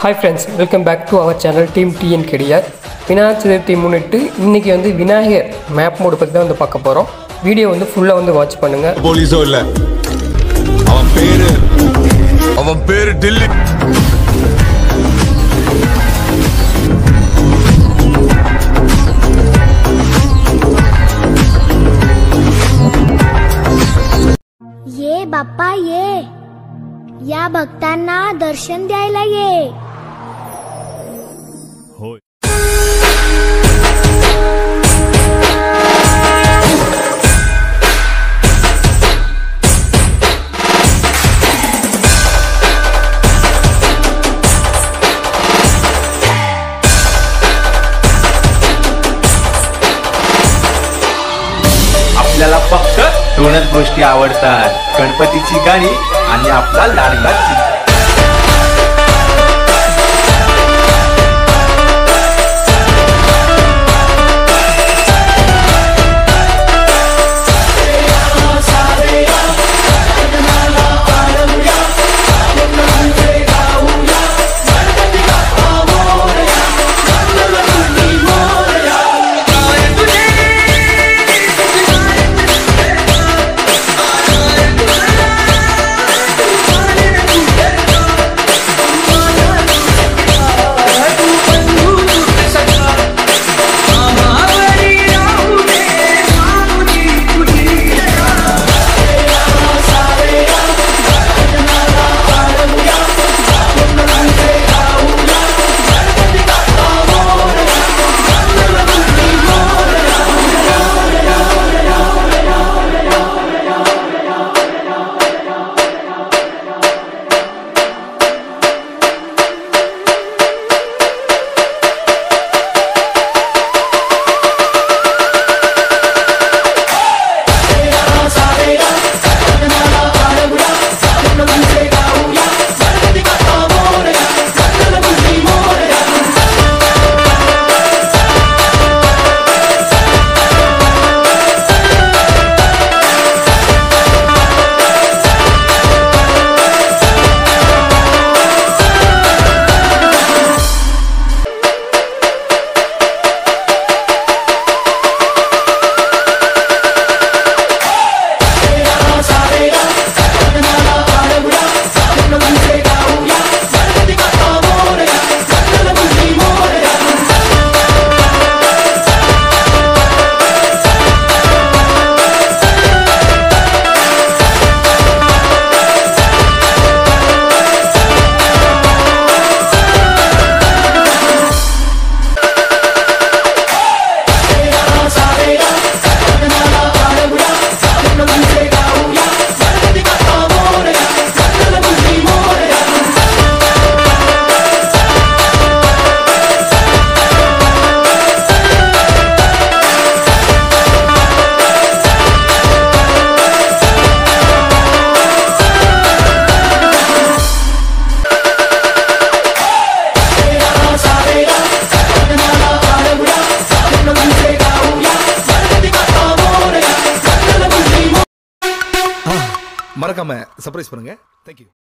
Hi friends welcome back to our channel team TN கெடியார் விநாயகர் சதுர்த்தி முன்னிட்டு இன்றைக்கி வந்து விநாயகர் மேப் மோடு பற்றி தான் வந்து பார்க்க போகிறோம் வீடியோ வந்து ஃபுல்லாக வந்து வாட்ச் பண்ணுங்கள் போலீஸோ இல்ல அவன் பேரு அவன் பேரு டில்லி ये बाप्पा ये या भक्तांना दर्शन द्यायला ये आपल्याला फक्त दोनच गोष्टी आवडतात गणपतीची गाणी आणि आपला लाडका चिमणा. மறக்காம சர்ப்ரைஸ் பண்ணுங்க தேங்க்யூ